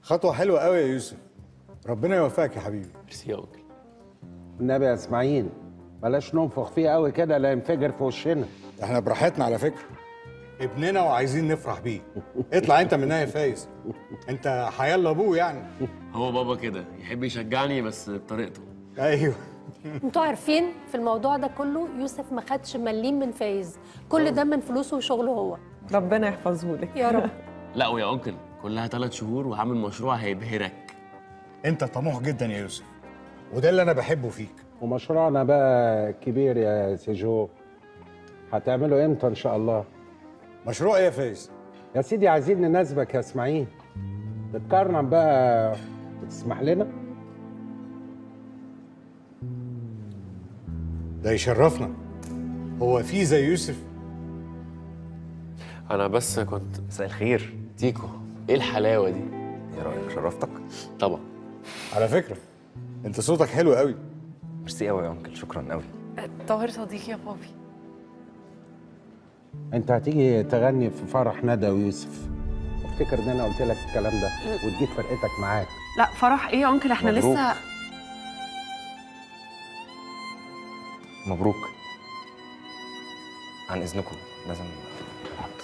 خطوه حلوه قوي يا يوسف ربنا يوفقك يا حبيبي ميرسي يا انكل النبي يا اسماعيل بلاش ننفخ فيه قوي كده لا ينفجر في وشنا احنا براحتنا على فكره ابننا وعايزين نفرح بيه اطلع انت منها يا فايز انت حيال ابوه يعني هو بابا كده يحب يشجعني بس بطريقته ايوه انتوا عارفين في الموضوع ده كله يوسف ما خدش مليم من فايز كل ده من فلوسه وشغله هو ربنا يحفظه لك يا رب لا ويا انكل كلها ثلاث شهور وهعمل مشروع هيبهرك انت طموح جدا يا يوسف وده اللي انا بحبه فيك ومشروعنا بقى كبير يا سيجو هتعمله امتى ان شاء الله مشروع ايه يا فايز يا سيدي عايزين نناسبك يا اسماعيل تتكرم بقى تسمح لنا ده يشرفنا هو في زي يوسف انا بس كنت مساء الخير تيكو ايه الحلاوه دي ايه رايك شرفتك طبعا على فكره انت صوتك حلو قوي ميرسي قوي يا انكل شكرا قوي طاهر صديقي يا بابي انت هتيجي تغني في فرح ندى ويوسف افتكر ان انا قلت لك الكلام ده وتجيب فرقتك معاك لا فرح ايه يا انكل احنا مبروك. لسه مبروك عن اذنكم لازم ألعب بس.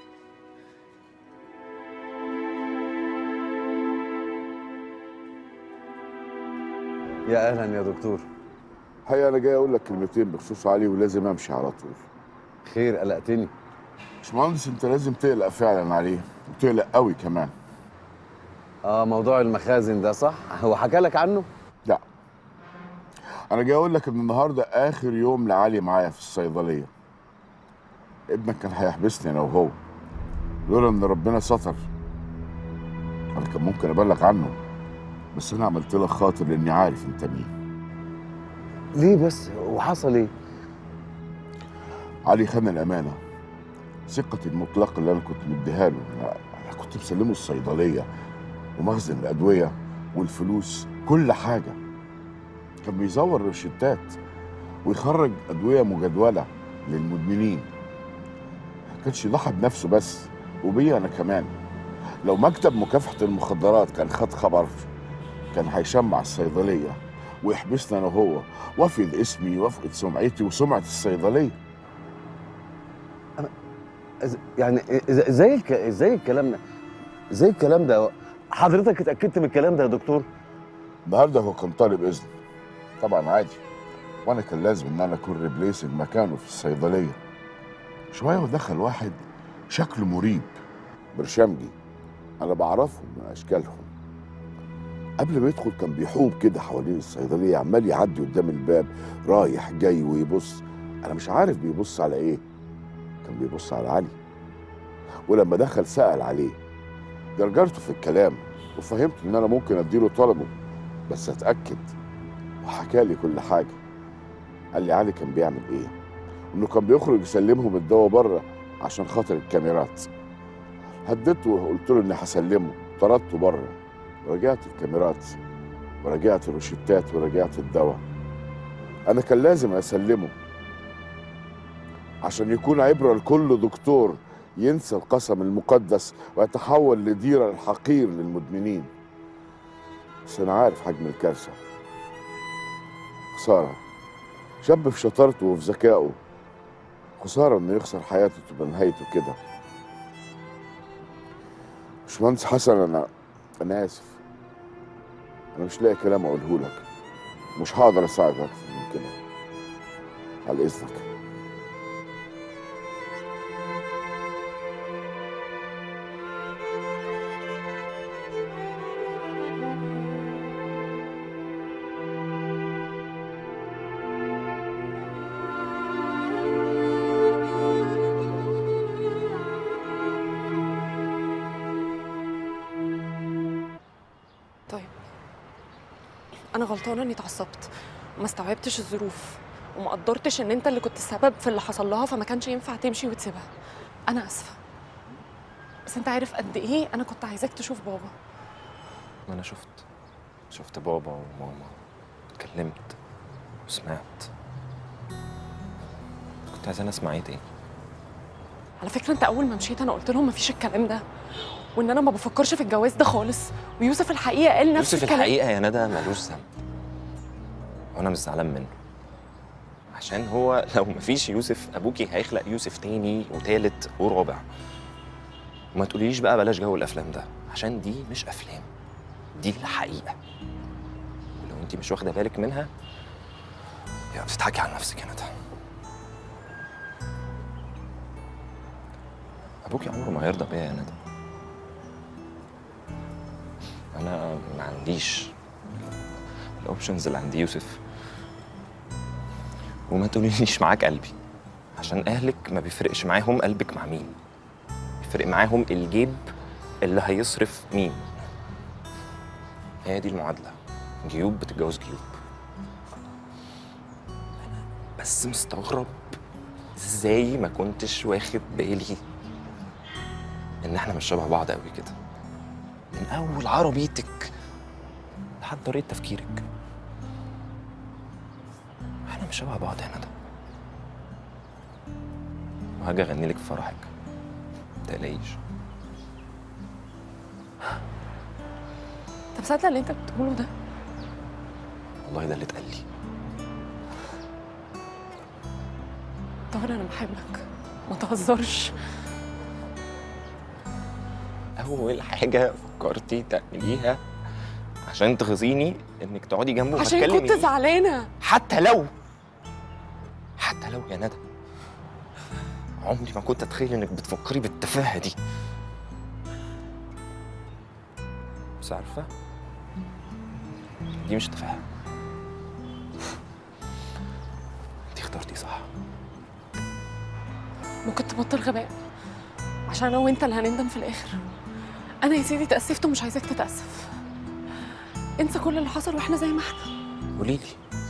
يا اهلا يا دكتور الحقيقه انا جاي اقول لك كلمتين بخصوص علي ولازم امشي على طول خير قلقتني باشمهندس انت لازم تقلق فعلا عليه وتقلق قوي كمان اه موضوع المخازن ده صح هو حكى لك عنه لا انا جاي اقول لك ان النهارده اخر يوم لعلي معايا في الصيدليه ابنك كان هيحبسني انا وهو لولا ان ربنا ستر انا كان ممكن ابلغ عنه بس انا عملت لك خاطر لاني عارف انت مين ليه بس وحصل ايه علي خان الامانه ثقتي المطلقه اللي انا كنت مديها له انا أنا كنت مسلمه الصيدليه ومخزن الادويه والفلوس كل حاجه كان بيزور روشتات ويخرج ادويه مجدوله للمدمنين ما كانش يضحي بنفسه بس وبيا انا كمان لو مكتب مكافحه المخدرات كان خد خبر كان هيشمع الصيدليه ويحبسنا انا وهو وافقد اسمي وافقد سمعتي وسمعه الصيدليه إز- يعني إز- ازاي الك... ازاي الكلام ده ازاي الكلام ده حضرتك اتاكدت من الكلام ده يا دكتور النهارده هو كان طالب اذن طبعا عادي وانا كان لازم ان انا اكون ريبليسنج مكانه في الصيدليه شويه ودخل واحد شكله مريب برشامجي انا بعرفهم من اشكالهم قبل ما يدخل كان بيحوب كده حوالين الصيدليه عمال يعدي قدام الباب رايح جاي ويبص انا مش عارف بيبص على ايه كان بيبص على علي ولما دخل سأل عليه جرجرته في الكلام وفهمت ان انا ممكن اديله طلبه بس اتاكد وحكى لي كل حاجه قال لي علي كان بيعمل ايه انه كان بيخرج يسلمهم الدواء بره عشان خاطر الكاميرات هددته وقلت له اني هسلمه طردته بره ورجعت الكاميرات ورجعت الروشتات ورجعت الدواء انا كان لازم اسلمه عشان يكون عبره لكل دكتور ينسى القسم المقدس ويتحول لديرة الحقير للمدمنين بس أنا عارف حجم الكارثة خسارة شاب في شطارته وفي ذكائه خسارة إنه يخسر حياته تبقى نهايته كده باشمهندس حسن أنا أنا آسف أنا مش لاقي كلام أقوله لك مش هقدر أساعدك أكتر من كده على إذنك طيب انا غلطانه اني اتعصبت وما استوعبتش الظروف وما قدرتش ان انت اللي كنت السبب في اللي حصل لها فما كانش ينفع تمشي وتسيبها انا اسفه بس انت عارف قد ايه انا كنت عايزاك تشوف بابا ما انا شفت شفت بابا وماما اتكلمت وسمعت كنت عايز انا اسمع ايه تاني على فكره انت اول ما مشيت انا قلت لهم مفيش الكلام ده وان انا ما بفكرش في الجواز ده خالص ويوسف الحقيقه قال نفس يوسف الكلام الحقيقه يا ندى ملوش ذنب وانا مش زعلان منه عشان هو لو مفيش يوسف ابوكي هيخلق يوسف تاني وتالت ورابع وما تقوليش بقى بلاش جو الافلام ده عشان دي مش افلام دي الحقيقه ولو انت مش واخده بالك منها يبقى بتضحكي على نفسك يا ندى ابوكي عمره ما هيرضى بيا يا ندى انا ما عنديش الاوبشنز اللي عند يوسف وما تقوليليش معاك قلبي عشان اهلك ما بيفرقش معاهم قلبك مع مين بيفرق معاهم الجيب اللي هيصرف مين هي دي المعادلة جيوب بتتجوز جيوب أنا بس مستغرب ازاي ما كنتش واخد بالي ان احنا مش شبه بعض قوي كده من اول عربيتك لحد طريقة تفكيرك احنا مش شبه بعض يا ندى وهاجي اغني لك في فرحك متقلقيش طب صدق اللي انت بتقوله ده والله ده اللي اتقال لي طبعا انا بحبك ما تهزرش اول حاجه فكرتي تعمليها عشان تغيظيني انك تقعدي جنبه وما عشان كنت تكلمنيش. زعلانه حتى لو حتى لو يا ندى عمري ما كنت اتخيل انك بتفكري بالتفاهه دي بس عارفه دي مش تفاهه انت اخترتي صح ممكن تبطل غباء عشان انا وانت اللي هنندم في الاخر انا يا سيدي تاسفت ومش عايزاك تتاسف انسى كل اللي حصل واحنا زي ما احنا قولي لي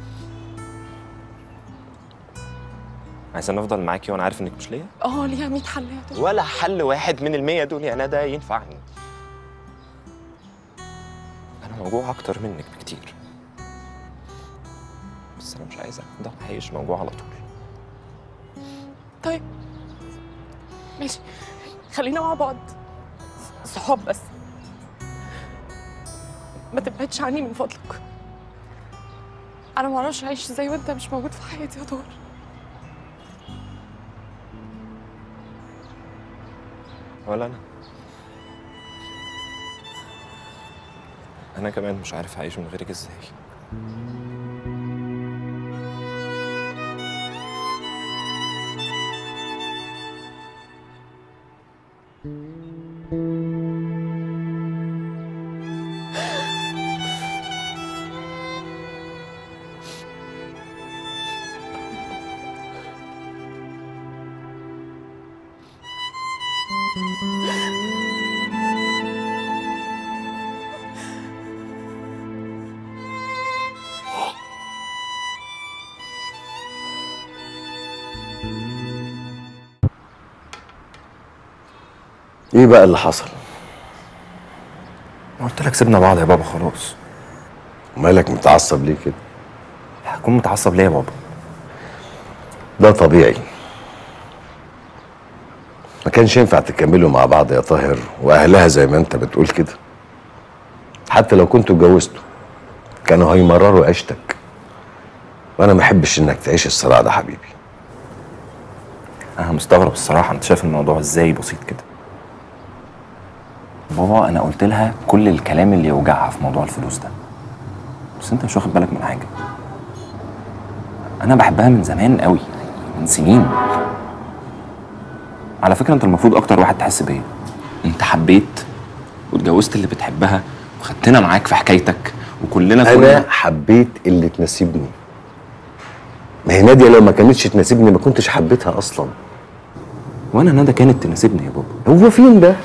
عايزة نفضل معاكي وانا عارف انك مش ليا اه ليها 100 حل يا طارق. ولا حل واحد من المية دول يا ندى ينفعني انا موجوع اكتر منك بكتير بس انا مش عايز افضل عايش موجوع على طول طيب ماشي خلينا مع بعض صحاب بس ما تبعدش عني من فضلك انا ما اعرفش اعيش ازاي وانت مش موجود في حياتي يا طارق ولا انا انا كمان مش عارف اعيش من غيرك ازاي ايه بقى اللي حصل ما قلت لك سيبنا بعض يا بابا خلاص مالك متعصب ليه كده هكون متعصب ليه يا بابا ده طبيعي ما كانش ينفع تكملوا مع بعض يا طاهر واهلها زي ما انت بتقول كده حتى لو كنتوا اتجوزتوا كانوا هيمرروا عيشتك وانا ما احبش انك تعيش الصراع ده حبيبي انا مستغرب الصراحه انت شايف الموضوع ازاي بسيط كده بابا انا قلت لها كل الكلام اللي يوجعها في موضوع الفلوس ده بس انت مش واخد بالك من حاجه انا بحبها من زمان قوي من سنين على فكره انت المفروض اكتر واحد تحس بيا انت حبيت واتجوزت اللي بتحبها وخدتنا معاك في حكايتك وكلنا انا كنا حبيت اللي تناسبني ما هي ناديه لو ما كانتش تناسبني ما كنتش حبيتها اصلا وانا ندى كانت تناسبني يا بابا هو فين ده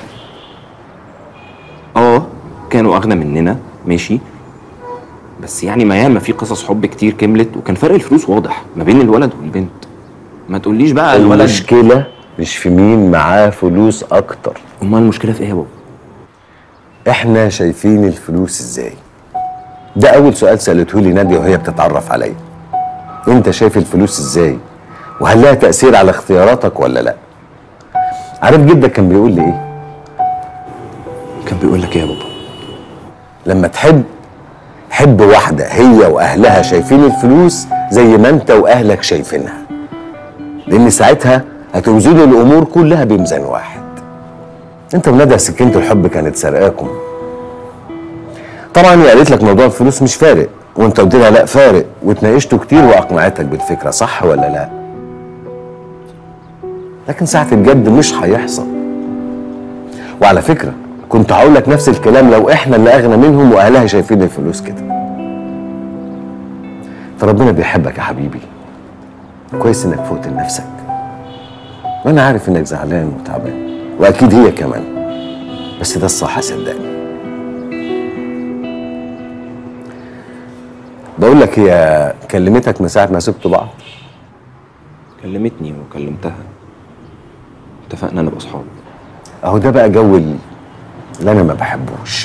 اه كانوا اغنى مننا ماشي بس يعني ما ياما في قصص حب كتير كملت وكان فرق الفلوس واضح ما بين الولد والبنت ما تقوليش بقى الولد المشكله مش في مين معاه فلوس اكتر امال المشكله في ايه يا بابا احنا شايفين الفلوس ازاي ده اول سؤال سالته لي ناديه وهي بتتعرف عليا انت شايف الفلوس ازاي وهل لها تاثير على اختياراتك ولا لا عارف جدك كان بيقول لي ايه كان بيقول لك ايه يا بابا لما تحب حب واحدة هي وأهلها شايفين الفلوس زي ما أنت وأهلك شايفينها لأن ساعتها هتوزنوا الأمور كلها بميزان واحد أنت وندى سكينة الحب كانت سرقاكم طبعا هي قالت لك موضوع الفلوس مش فارق وانت قلت لها لا فارق واتناقشتوا كتير واقنعتك بالفكره صح ولا لا لكن ساعه الجد مش هيحصل وعلى فكره كنت هقول لك نفس الكلام لو احنا اللي اغنى منهم واهلها شايفين الفلوس كده فربنا بيحبك يا حبيبي كويس انك فوقت لنفسك وانا عارف انك زعلان وتعبان واكيد هي كمان بس ده الصح صدقني بقول لك هي كلمتك من ساعه ما سبتوا بعض كلمتني وكلمتها اتفقنا نبقى اصحاب اهو ده بقى جو ال- اللي انا ما بحبوش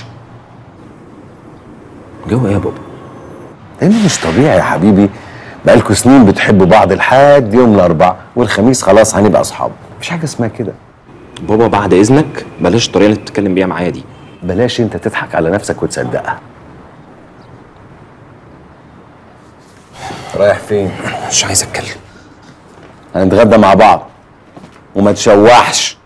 جو ايه يا بابا لان مش طبيعي يا حبيبي بقالكوا سنين بتحبوا بعض لحد يوم الاربعاء والخميس خلاص هنبقى اصحاب مفيش حاجه اسمها كده بابا بعد اذنك بلاش الطريقه اللي بتتكلم بيها معايا دي بلاش انت تضحك على نفسك وتصدقها رايح فين مش عايز اتكلم هنتغدى مع بعض وما تشوحش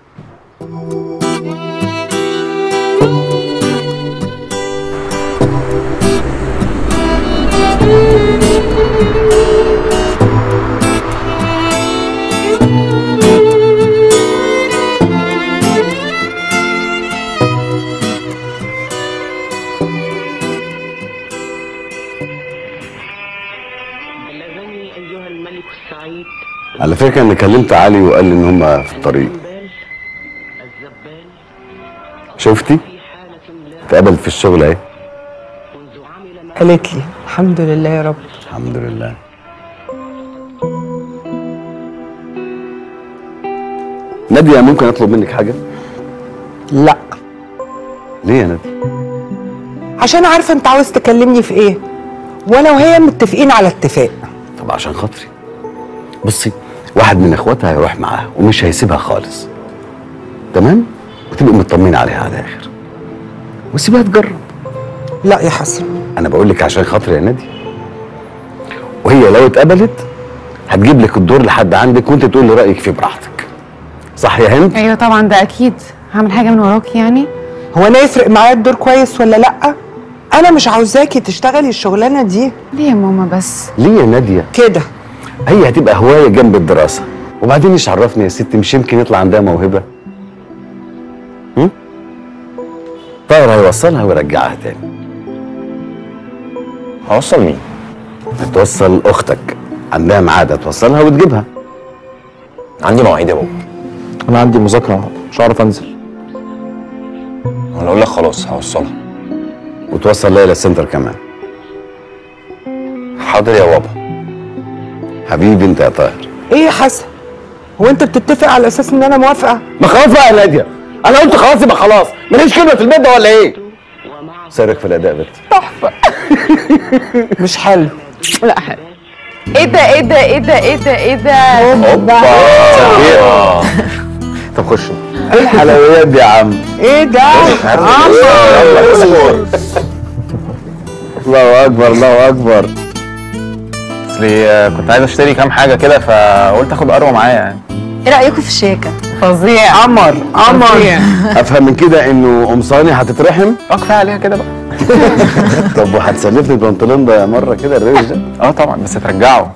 بلغني أيها الملك السعيد على فكره انا كلمت علي وقال لي ان هم في الطريق الزبال الزبال شفتي في حالة لا اتقابلت في الشغل اهي منذ عمل ما قالت لي الحمد لله يا رب الحمد لله نادية ممكن اطلب منك حاجه لا ليه يا نادية عشان عارفه انت عاوز تكلمني في ايه وانا وهي متفقين على اتفاق طب عشان خاطري بصي واحد من اخواتها هيروح معاها ومش هيسيبها خالص تمام وتبقي مطمنه عليها على الاخر وسيبها تجرب لا يا حسن انا بقول لك عشان خاطري يا نادي وهي لو اتقبلت هتجيب لك الدور لحد عندك وانت تقول لي رايك فيه براحتك صح يا هند ايوه طبعا ده اكيد هعمل حاجه من وراك يعني هو انا يفرق معايا الدور كويس ولا لا انا مش عاوزاكي تشتغلي الشغلانه دي ليه يا ماما بس ليه يا ناديه كده هي هتبقى هوايه جنب الدراسه وبعدين ايش عرفني يا ستي مش يمكن يطلع عندها موهبه هم؟ طاهر هيوصلها ويرجعها تاني هوصل مين هتوصل اختك عندها ميعاد هتوصلها وتجيبها عندي مواعيد يا بابا انا عندي مذاكره مش هعرف انزل انا اقول لك خلاص هوصلها وتوصل ليلى السنتر كمان حاضر يا بابا حبيبي انت يا طاهر ايه يا حسن هو انت بتتفق على اساس ان انا موافقه ما خلاص بقى يا ناديه انا قلت خلاص يبقى خلاص ماليش كلمه في البيت ده ولا ايه سيرك في الاداء بنتي مش حلو لا حلو ايه ده ايه ده ايه ده ايه ده ايه ده اوبا طب خش ايه الحلويات دي يا عم ايه ده الله اكبر الله اكبر اصلي كنت عايز اشتري كام حاجه كده فقلت اخد اروى معايا يعني ايه رايكم في الشياكه فظيع قمر قمر افهم من كده انه قمصاني هتترحم اه كفايه عليها كده بقى طب وهتسلفني البنطلون ده مره كده الروش ده اه طبعا بس ترجعه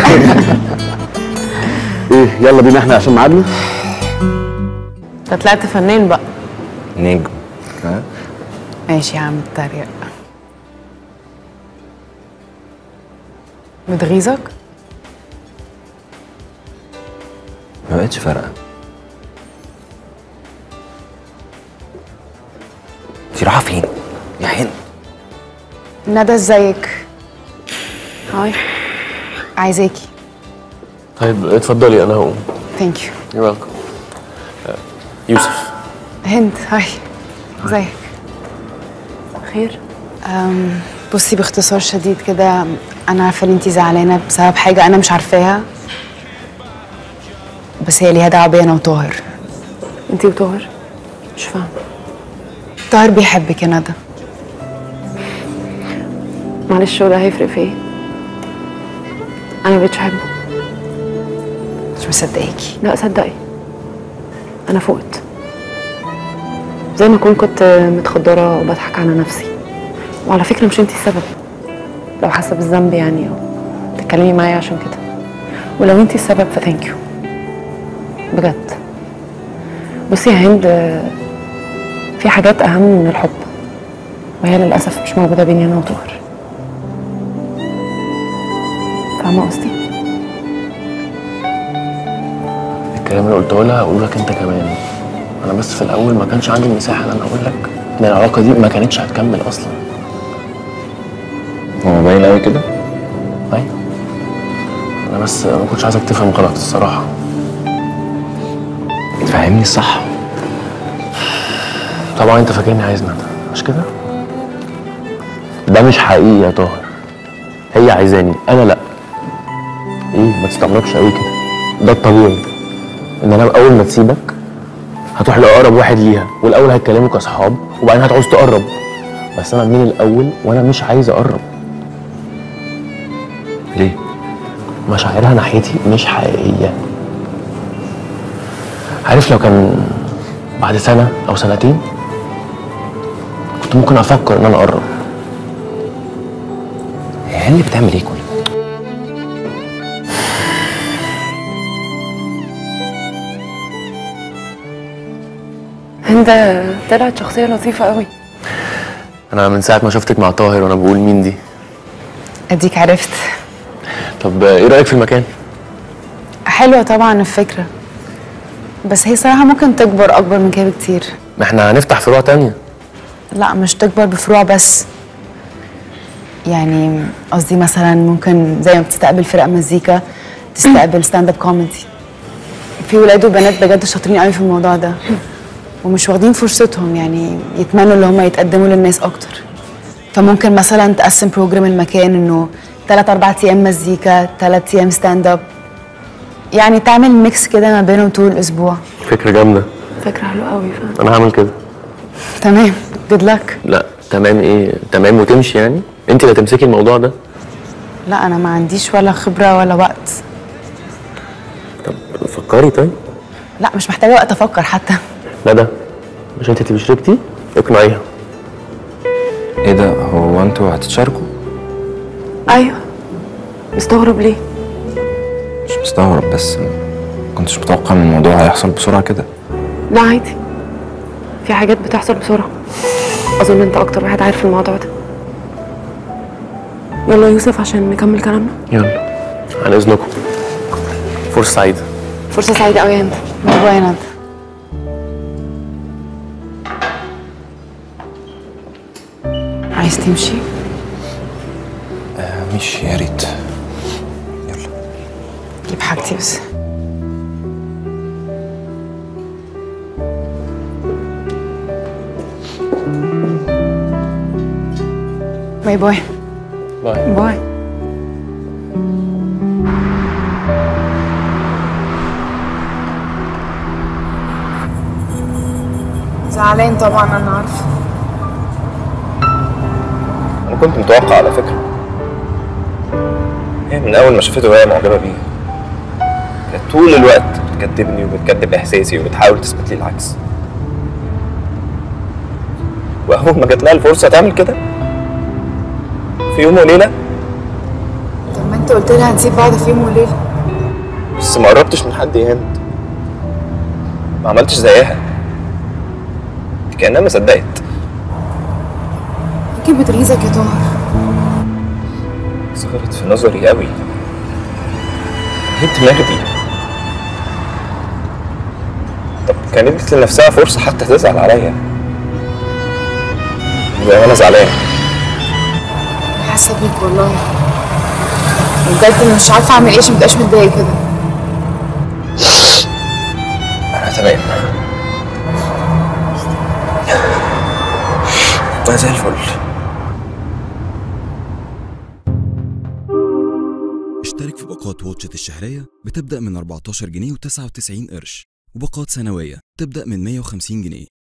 ايه يلا بينا احنا عشان ميعادنا انت طلعت فنان بقى نجم ماشي يا عم اتريق بتغيظك ما بقتش فارقه انت رايحه فين يا هند ندى ازيك هاي عايزاكي طيب اتفضلي انا هقوم ثانك يو يو ويلكم يوسف هند هاي ازيك خير أم، بصي باختصار شديد كده انا عارفه ان انتي زعلانه بسبب حاجه انا مش عارفاها بس هي ليها دعوه بيا انا وطاهر انتي وطاهر مش فاهمه طاهر بيحبك يا ندى معلش هو ده هيفرق في ايه انا مبقتش احبه مش مصدقاكي لا صدقي انا فقت زي ما اكون كنت متخدره وبضحك على نفسي وعلى فكره مش انتي السبب لو حاسه بالذنب يعني او تتكلمي معايا عشان كده ولو انتي السبب فثانك يو بجد بصي يا هند في حاجات اهم من الحب وهي للاسف مش موجوده بيني انا وطاهر فاهمه قصدي الكلام اللي قلته لها هقوله لك انت كمان انا بس في الاول ما كانش عندي المساحه ان انا اقول لك ان العلاقه دي ما كانتش هتكمل اصلا هو باين قوي كده ايوه انا بس ما كنتش عايزك تفهم غلط الصراحه فهمني الصح طبعا انت فاكرني عايز ندى مش كده ده مش حقيقي يا طاهر هي عايزاني انا لا ايه ما تستغربش قوي كده ده الطبيعي ان انا اول ما تسيبك هتروح لاقرب واحد ليها والاول هيتكلموا كاصحاب وبعدين هتعوز تقرب بس انا من الاول وانا مش عايز اقرب ليه مشاعرها ناحيتي مش حقيقيه عارف لو كان بعد سنه او سنتين كنت ممكن افكر ان انا اقرب هي اللي بتعمل ايه كل هند طلعت شخصيه لطيفه قوي انا من ساعه ما شفتك مع طاهر وانا بقول مين دي اديك عرفت طب ايه رايك في المكان حلوة طبعا الفكرة بس هي صراحة ممكن تكبر أكبر من كده بكتير ما احنا هنفتح فروع تانية لا مش تكبر بفروع بس يعني قصدي مثلا ممكن زي ما بتستقبل فرق مزيكا تستقبل ستاند اب كوميدي في ولاد وبنات بجد شاطرين قوي في الموضوع ده ومش واخدين فرصتهم يعني يتمنوا ان هم يتقدموا للناس اكتر فممكن مثلا تقسم بروجرام المكان انه ثلاث اربع ايام مزيكا ثلاث ايام ستاند اب يعني تعمل ميكس كده ما بينهم طول الاسبوع فكره جامده فكره حلوه قوي فعلا انا هعمل كده تمام جود لك لا تمام ايه تمام وتمشي يعني انت اللي هتمسكي الموضوع ده لا انا ما عنديش ولا خبره ولا وقت فكري طيب لا مش محتاجه وقت افكر حتى لا ده مش انت تبقي شريكتي اقنعيها ايه ده هو انتوا هتتشاركوا ايوه مستغرب ليه مش مستغرب بس ما كنتش متوقع ان الموضوع هيحصل بسرعه كده لا عادي في حاجات بتحصل بسرعه اظن انت اكتر واحد عارف الموضوع ده يلا يا يوسف عشان نكمل كلامنا يلا عن اذنكم فرصه سعيده فرصه سعيده قوي يا هند باي باي ندى عايز تمشي آه مش يا ريت جيب حاجتي بس باي باي باي باي زعلان طبعا انا عارفه انا كنت متوقع على فكره هي من اول ما شافته وهي معجبه بيه كانت طول الوقت بتكذبني وبتكذب احساسي وبتحاول تثبت لي العكس واول ما جات لها الفرصه تعمل كده في يوم وليله طب ما انت قلت لها هنسيب بعض في يوم وليله بس ما قربتش من حد يا هند ما عملتش زيها دي كانها ما صدقت يمكن بتغيظك يا طاهر صغرت في نظري قوي ايه الدماغ دي طب كانت ادت لنفسها فرصه حتى تزعل عليا زي ما انا زعلان حاسه بيك والله بجد مش عارفه اعمل ايه عشان مبقاش متضايق كده انا تمام انا زي الفل اشترك في باقات واتشت الشهرية بتبدأ من 14 جنيه و99 قرش وباقات سنوية تبدأ من 150 جنيه